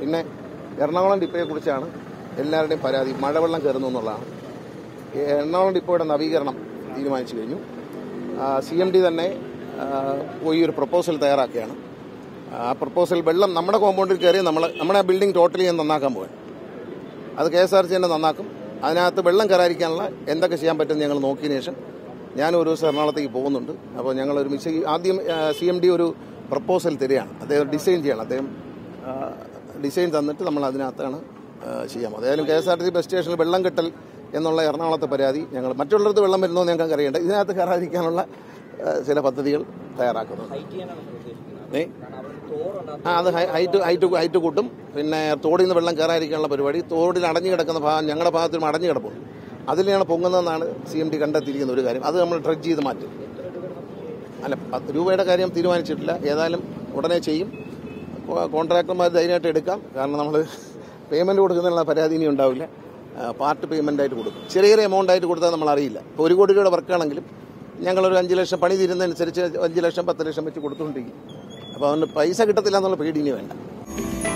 പിന്നെ എറണാകുളം ഡിപ്പോയെക്കുറിച്ചാണ് എല്ലാവരുടെയും പരാതി മഴവെള്ളം കയറുന്നു എന്നുള്ളതാണ് ഈ എറണാകുളം ഡിപ്പോയുടെ നവീകരണം തീരുമാനിച്ചു കഴിഞ്ഞു സി എം ഡി തന്നെ ആ, പോയി ഒരു പ്രപ്പോസൽ തയ്യാറാക്കുകയാണ് ആ പ്രപ്പോസൽ വെള്ളം നമ്മുടെ കോമ്പൗണ്ടിൽ കയറി നമ്മൾ നമ്മുടെ ആ ബിൽഡിംഗ് ടോട്ടലി ഞാൻ നന്നാക്കാൻ പോവാൻ അത് കെ എസ് ആർ സി തന്നെ നന്നാക്കും അതിനകത്ത് വെള്ളം കയറാതിരിക്കാനുള്ള എന്തൊക്കെ ചെയ്യാൻ പറ്റും ഞങ്ങൾ നോക്കിയതിന് ശേഷം ഞാൻ ഒരു ദിവസം എറണാകുളത്തേക്ക് പോകുന്നുണ്ട് അപ്പോൾ ഞങ്ങൾ ഒരുമിച്ച് ഈ ആദ്യം സി എം ഡി ഒരു പ്രപ്പോസൽ തരികയാണ് അദ്ദേഹം ഡിസൈൻ ചെയ്യണം അദ്ദേഹം ആ, ഡിസൈൻ തന്നിട്ട് നമ്മൾ അതിനകത്താണ് ആ, ചെയ്യാൻ പോകുന്നത് ഏതായാലും K S R T bus സ്റ്റേഷനിൽ വെള്ളം കെട്ടൽ എന്നുള്ള എറണാകുളത്തെ പരാതി ഞങ്ങൾ മറ്റുള്ളിടത്ത് വെള്ളം വരുന്നോ എന്ന് ഞങ്ങൾക്ക് അറിയേണ്ട ഇതിനകത്ത് കയറാതിരിക്കാനുള്ള ആ, ചില പദ്ധതികൾ തയ്യാറാക്കുന്നുണ്ട് ഹൈറ്റ് ചെയ്യാനാണ് നമ്മൾ ഉദ്ദേശിക്കുന്നത് ഏ കാരണം അവിടെ തോറുണ്ട് ആ അത് ഹൈ- ഹൈറ്റ് ഹൈറ്റ് ഹൈറ്റ് കൂട്ടും പിന്നെ തോടിൽ നിന്ന് വെള്ളം കയറാതിരിക്കാനുള്ള പരിപാടി തോടിൽ അടഞ്ഞു കിടക്കുന്ന ഭാഗം ഞങ്ങളുടെ ഭാഗത്തും അടഞ്ഞു കിടപ്പുണ്ട് അതിലാണ് പൊങ്ങുന്നതെന്നാണ് സി എം ഡി കണ്ടെത്തിയിരിക്കുന്ന ഒരു കാര്യം അത് നമ്മൾ ഡ്രഡ്ജ് ചെയ്ത് മാറ്റും അല്ല പത്ത് രൂപയുടെ കാര്യം തീരുമാനിച്ചിട്ടില്ല ഏതായാലും ഉടനെ ചെയ്യും കോ- കോൺട്രാക്ടർമാർ ധൈര്യമായിട്ട് എടുക്കാം കാരണം നമ്മൾ പേയ്മെൻറ്റ് കൊടുക്കുന്നതിനുള്ള പരാതി ഇനി ഉണ്ടാവില്ല ആ, പാർട്ട് പേയ്മെൻ്റ് ആയിട്ട് കൊടുക്കും ചെറിയ ചെറിയ എമൗണ്ട് ആയിട്ട് കൊടുത്താൽ നമ്മൾ അറിയില്ല ഇപ്പോൾ ഒരു കോടി രൂപയുടെ വർക്കാണെങ്കിലും ഞങ്ങളൊരു അഞ്ച് ലക്ഷം പണി തീരുന്നതനുസരിച്ച് അഞ്ച് ലക്ഷം പത്ത് ലക്ഷം വെച്ച് കൊടുത്തുകൊണ്ടിരിക്കും അപ്പോൾ അതുകൊണ്ട് പൈസ കിട്ടത്തില്ല എന്നുള്ള പേടി ഇനി വേണ്ട